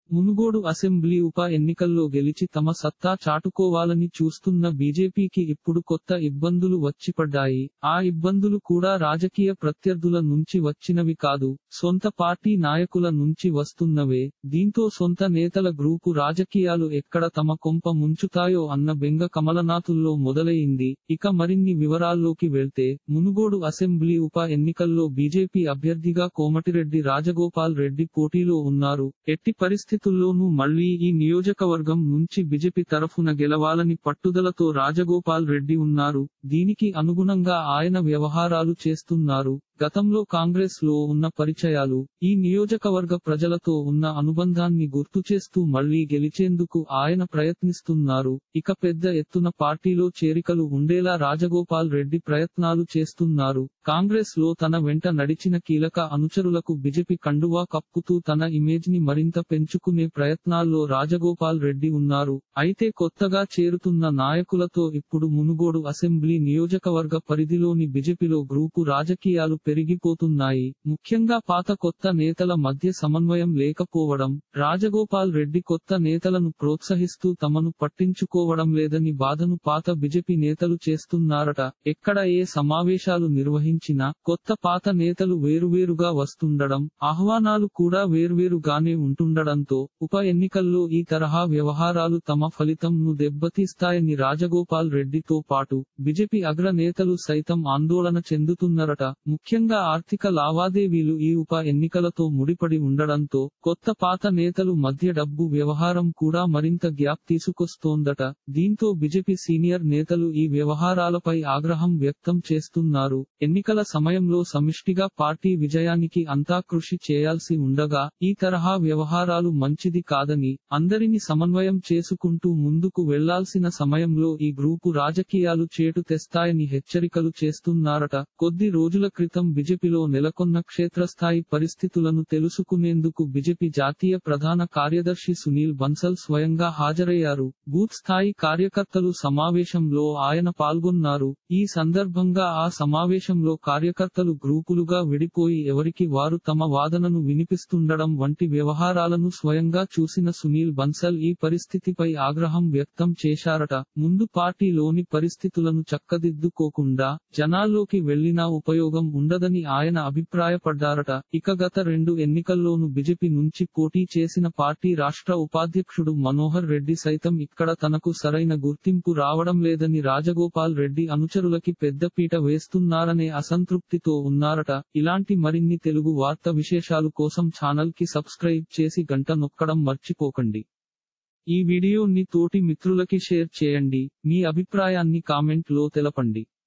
Munugode assembly ఉప ఎన్నికల్లో గెలిచి తమ సత్తా చాటుకోవాలని చూస్తున్న బీజేపీకి ఇప్పుడు కొత్త ఇబ్బందులు వచ్చిపడ్డాయి ఆ ఇబ్బందులు కూడా రాజకీయ ప్రత్యర్థుల నుంచి వచ్చినవి కాదు సొంత పార్టీ నాయకుల నుంచి వస్తున్నవే దీంతో సొంత నేతల గ్రూపు రాజకీయాలు ఎక్కడ తమ కొంప ముంచుతాయో అన్న బెంగ కమలనాథుల్లో మొదలైంది ఇక మరిన్ని వివరాల్లోకి వెళ్తే మునుగోడు అసెంబ్లీ ఉప ఎన్నికల్లో బీజేపీ అభ్యర్థిగా కోమటిరెడ్డి రాజగోపాల్ రెడ్డి పోటీలో ఉన్నారు ఎట్టి పరిస్థితుల్లోనూ మళ్లీ ఈ నియోజకవర్గం నుంచి బీజేపీ తరఫున గెలవాలని పట్టుదలతో రాజగోపాల్ రెడ్డి ఉన్నారు దీనికి అనుగుణంగా ఆయన వ్యవహారాలు చేస్తున్నారు గతంలో కాంగ్రెస్ లో ఉన్న పరిచయాలు ఈ నియోజకవర్గ ప్రజలతో ఉన్న అనుబంధాన్ని గుర్తు చేస్తూ మళ్లీ గెలిచేందుకు ఆయన ప్రయత్నిస్తున్నారు ఇక పెద్ద ఎత్తున పార్టీలో చేరికలు ఉండేలా రాజగోపాల్ రెడ్డి ప్రయత్నాలు చేస్తున్నారు కాంగ్రెస్ లో తన వెంట నడిచిన కీలక అనుచరులకు బిజెపి కండువా కప్పుతూ తన ఇమేజ్ ని మరింత పెంచుకునే ప్రయత్నాల్లో రాజగోపాల్ రెడ్డి ఉన్నారు అయితే కొత్తగా చేరుతున్న నాయకులతో ఇప్పుడు మునుగోడు అసెంబ్లీ నియోజకవర్గ పరిధిలోని బిజెపిలో గ్రూపు రాజకీయాలు పెరిగిపోతున్నాయి ముఖ్యంగా పాత కొత్త నేతల మధ్య సమన్వయం లేకపోవడం రాజగోపాల్ రెడ్డి కొత్త నేతలను ప్రోత్సహిస్తూ తమను పట్టించుకోవడం లేదని బాధను పాత బిజెపి నేతలు చేస్తున్నారట ఎక్కడ ఏ సమావేశాలు నిర్వహించినా కొత్త పాత నేతలు వేరువేరుగా వస్తుండడం ఆహ్వానాలు కూడా వేర్వేరుగానే ఉంటుండడంతో ఉప ఎన్నికల్లో ఈ తరహా వ్యవహారాలు తమ ఫలితం ను దెబ్బతీస్తాయని రాజగోపాల్ రెడ్డితో పాటు బిజెపి అగ్ర నేతలు సైతం ఆందోళన చెందుతున్నారట ముఖ్యంగా ఆర్థిక లావాదేవీలు ఈ ఉప ఎన్నికలతో ముడిపడి ఉండడంతో కొత్త పాత నేతలు మధ్య డబ్బు వ్యవహారం కూడా మరింత గ్యాప్ తీసుకొస్తోందట దీంతో బిజెపి సీనియర్ నేతలు ఈ వ్యవహారాలపై ఆగ్రహం వ్యక్తం చేస్తున్నారు ఎన్నికల సమయంలో సమిష్టిగా పార్టీ విజయానికి అంతా కృషి చేయాల్సి ఉండగా ఈ తరహా వ్యవహారాలు మంచిది కాదని అందరిని సమన్వయం చేసుకుంటూ ముందుకు వెళ్లాల్సిన సమయంలో ఈ గ్రూపు రాజకీయాలు చేటు తెస్తాయని హెచ్చరికలు చేస్తున్నారట కొద్ది రోజుల క్రితం బిజెపిలో నెలకొన్న క్షేత్రస్థాయి పరిస్థితులను తెలుసుకునేందుకు బిజెపి జాతీయ ప్రధాన కార్యదర్శి సునీల్ బన్సల్ స్వయంగా హాజరయ్యారు బూత్ స్థాయి కార్యకర్తలు సమావేశంలో ఆయన పాల్గొన్నారు ఈ సందర్భంగా ఆ సమావేశంలో కార్యకర్తలు గ్రూపులుగా విడిపోయి ఎవరికి వారు తమ వాదనను వినిపిస్తుండడం వంటి వ్యవహారాలను స్వయంగా చూసిన సునీల్ బన్సల్ ఈ పరిస్థితిపై ఆగ్రహం వ్యక్తం చేశారట ముందు పార్టీలోని పరిస్థితులను చక్కదిద్దుకోకుండా జనాల్లోకి వెళ్లినా ఉపయోగం ఉండదని ఆయన అభిప్రాయపడ్డారట ఇక గత రెండు ఎన్నికల్లోనూ బిజెపి నుంచి పోటీ చేసిన పార్టీ రాష్ట్ర ఉపాధ్యక్షుడు మనోహర్ రెడ్డి సైతం ఇక్కడ తనకు సరైన గుర్తింపు రావడం లేదని రాజగోపాల్ రెడ్డి అనుచరులకి పెద్దపీట వేస్తున్నారనే అసంతృప్తితో ఉన్నారట ఇలాంటి మరిన్ని తెలుగు వార్త విశేషాలు కోసం ఛానల్ కి సబ్స్క్రైబ్ చేసి గంట నొక్కడం మర్చిపోకండి ఈ వీడియోని తోటి మిత్రులకి షేర్ చేయండి మీ అభిప్రాయాన్ని కామెంట్ లో తెలపండి